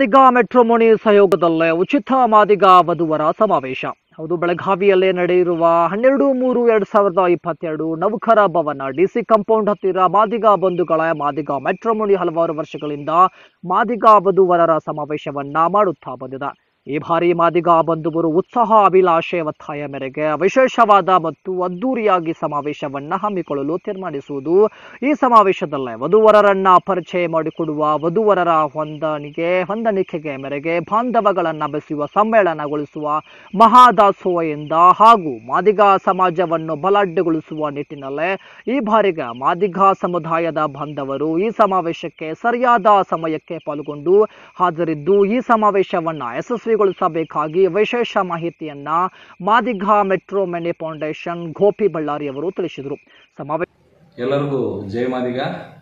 ಮಾದಿಗ ಮೆಟ್ರೋಮೋನಿ ಸಹಯೋಗದಲ್ಲೇ ಉಚಿತ ಮಾದಿಗ ವಧುವರ ಸಮಾವೇಶ ಹೌದು ಬೆಳಗಾವಿಯಲ್ಲೇ ನಡೆಯಿರುವ ಹನ್ನೆರಡು ಮೂರು ಎರಡ್ ಸಾವಿರದ ಇಪ್ಪತ್ತೆರಡು ನೌಕರ ಭವನ ಡಿಸಿ ಕಾಂಪೌಂಡ್ ಹತ್ತಿರ ಮಾದಿಗ ಬಂಧುಗಳ ಮಾದಿಗ ಮೆಟ್ರೋಮೋನಿ ಹಲವಾರು ವರ್ಷಗಳಿಂದ ಮಾದಿಗ ವಧುವರರ ಸಮಾವೇಶವನ್ನ ಮಾಡುತ್ತಾ ಬಂದಿದೆ ಈ ಬಾರಿ ಮಾದಿಗ ಬಂಧುವರು ಉತ್ಸಾಹ ಅಭಿಲಾಷೆ ಒತ್ತಾಯ ಮೇರೆಗೆ ವಿಶೇಷವಾದ ಮತ್ತು ಅದ್ದೂರಿಯಾಗಿ ಸಮಾವೇಶವನ್ನ ಹಮ್ಮಿಕೊಳ್ಳಲು ತೀರ್ಮಾನಿಸುವುದು ಈ ಸಮಾವೇಶದಲ್ಲೇ ವಧುವರರನ್ನ ಪರಿಚಯ ಮಾಡಿಕೊಡುವ ವಧುವರರ ಹೊಂದಾಣಿಕೆ ಹೊಂದಾಣಿಕೆಗೆ ಮೇರೆಗೆ ಬಾಂಧವಗಳನ್ನ ಬೆಸೆಯುವ ಸಮ್ಮೇಳನಗೊಳಿಸುವ ಮಹಾದಾಸೋಹದಿಂದ ಹಾಗೂ ಮಾದಿಗ ಸಮಾಜವನ್ನು ಬಲಾಢ್ಯಗೊಳಿಸುವ ನಿಟ್ಟಿನಲ್ಲೇ ಈ ಬಾರಿಗೆ ಮಾದಿಗ ಸಮುದಾಯದ ಬಾಂಧವರು ಈ ಸಮಾವೇಶಕ್ಕೆ ಸರಿಯಾದ ಸಮಯಕ್ಕೆ ಪಾಲ್ಗೊಂಡು ಹಾಜರಿದ್ದು ಈ ಸಮಾವೇಶವನ್ನ ಯಶಸ್ವಿಗೊಳಿಸಬೇಕಾಗಿ ವಿಶೇಷ ಮಾಹಿತಿಯನ್ನ Madiga metro many foundation Gopi Ballari ಅವರು ತಿಳಿಸಿದರು ಸಮಾವೇಶ ಎಲ್ಲರಿಗೂ ಜೈ ಮಾದಿಗ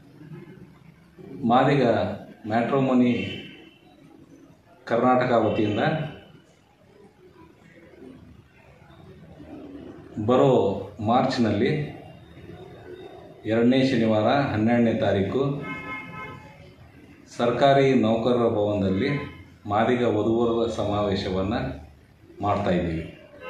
ಮಾದಿಗ ಮ್ಯಾಟ್ರೋಮೋನಿ ಕರ್ನಾಟಕ ವತಿಯಿಂದ ಬರೋ ಮಾರ್ಚ್ನಲ್ಲಿ ಎರಡನೇ ಶನಿವಾರ ಹನ್ನೆರಡನೇ ತಾರೀಕು ಸರ್ಕಾರಿ ನೌಕರರ ಭವನದಲ್ಲಿ ಮಾದಿಗ ವಧುವರರ ಸಮಾವೇಶವನ್ನು ಮಾಡ್ತಾಯಿದ್ದೀವಿ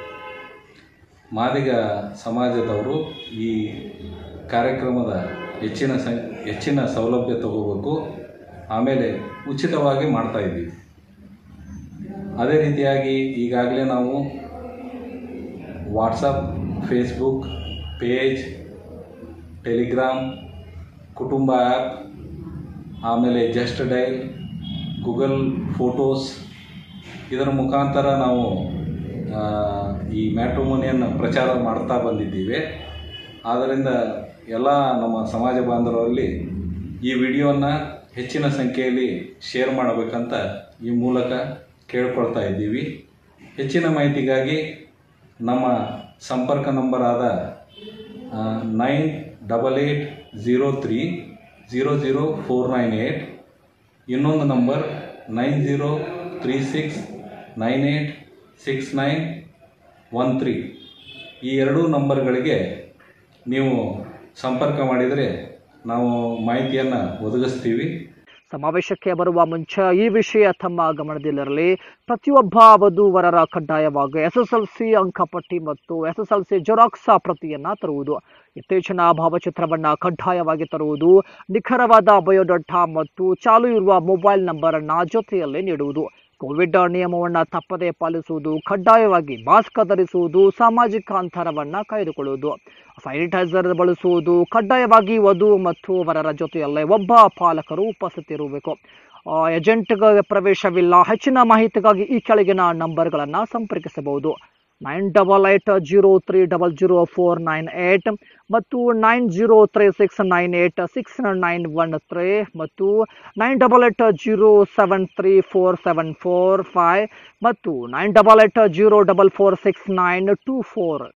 ಮಾದಿಗ ಸಮಾಜದವರು ಈ ಕಾರ್ಯಕ್ರಮದ ಹೆಚ್ಚಿನ ಸಂ ಹೆಚ್ಚಿನ ಸೌಲಭ್ಯ ತಗೋಬೇಕು ಆಮೇಲೆ ಉಚಿತವಾಗಿ ಮಾಡ್ತಾ ಇದ್ದೀವಿ ಅದೇ ರೀತಿಯಾಗಿ ಈಗಾಗಲೇ ನಾವು WhatsApp Facebook page Telegram Kutumba app ಆಮೇಲೆ ಜಸ್ಟ್ ಡೈಲ್ ಗೂಗಲ್ ಫೋಟೋಸ್ ಇದರ ಮುಖಾಂತರ ನಾವು ಆ, ಈ ಮ್ಯಾಟ್ರಿಮೋನಿಯನ್ನು ಪ್ರಚಾರ ಮಾಡ್ತಾ ಬಂದಿದ್ದೀವಿ ಆದ್ದರಿಂದ ಎಲ್ಲ ನಮ್ಮ ಸಮಾಜ ಬಾಂಧವರಲ್ಲಿ ಈ ವಿಡಿಯೋನ ಹೆಚ್ಚಿನ ಸಂಖ್ಯೆಯಲ್ಲಿ ಶೇರ್ ಮಾಡಬೇಕಂತ ಈ ಮೂಲಕ ಕೇಳ್ಕೊಳ್ತಾ ಇದ್ದೀವಿ ಹೆಚ್ಚಿನ ಮಾಹಿತಿಗಾಗಿ ನಮ್ಮ ಸಂಪರ್ಕ ನಂಬರ್ ಆದ nine double eight zero three zero zero four nine eight ಇನ್ನೊಂದು number nine zero three six nine eight six nine one three ಈ ಎರಡೂ ನಂಬರ್ಗಳಿಗೆ ನೀವು ಸಂಪರ್ಕ ಮಾಡಿದರೆ ನಾವು ಮಾಹಿತಿಯನ್ನು ಒದಗಿಸ್ತೀವಿ ಸಮಾವೇಶಕ್ಕೆ ಬರುವ ಮುಂಚೆ ಈ ವಿಷಯ ತಮ್ಮ ಗಮನದಲ್ಲಿರಲಿ ಪ್ರತಿಯೊಬ್ಬ ವಧುವರರ ಕಡ್ಡಾಯವಾಗಿ ಎಸ್ಎಸ್ಎಲ್ಸಿ ಅಂಕಪಟ್ಟಿ ಮತ್ತು ಎಸ್ಎಸ್ಎಲ್ಸಿ ಜೆರಾಕ್ಸ್ ಪ್ರತಿಯನ್ನ ತರುವುದು ಇತ್ತೀಚಿನ ಭಾವಚಿತ್ರವನ್ನ ಕಡ್ಡಾಯವಾಗಿ ತರುವುದು ನಿಖರವಾದ ಬಯೋಡಾಟಾ ಮತ್ತು ಚಾಲು ಇರುವ ಮೊಬೈಲ್ ನಂಬರ್ ಅನ್ನ ಜೊತೆಯಲ್ಲಿ ನೀಡುವುದು ಕೋವಿಡ್ ನಿಯಮವನ್ನ ತಪ್ಪದೇ ಪಾಲಿಸುವುದು ಕಡ್ಡಾಯವಾಗಿ ಮಾಸ್ಕ್ ಧರಿಸುವುದು ಸಾಮಾಜಿಕ ಅಂತರವನ್ನ ಕಾಯ್ದುಕೊಳ್ಳುವುದು ಸ್ಯಾನಿಟೈಸರ್ ಬಳಸುವುದು ಕಡ್ಡಾಯವಾಗಿ ವಧು ಮತ್ತು ವರರ ಜೊತೆಯಲ್ಲೇ ಒಬ್ಬ ಪಾಲಕರು ಉಪಸ್ಥಿತಿರಬೇಕು ಏಜೆಂಟ್ಗೆ ಪ್ರವೇಶವಿಲ್ಲ ಹೆಚ್ಚಿನ ಮಾಹಿತಿಗಾಗಿ ಈ ಕೆಳಗಿನ ನಂಬರ್ಗಳನ್ನು ಸಂಪರ್ಕಿಸಬಹುದು nine double eight zero three double zero four nine eight ಮತ್ತು nine zero three six nine eight six nine one three ಮತ್ತು nine double eight zero seven three four seven four five ಮತ್ತು nine double eight zero double four six nine two four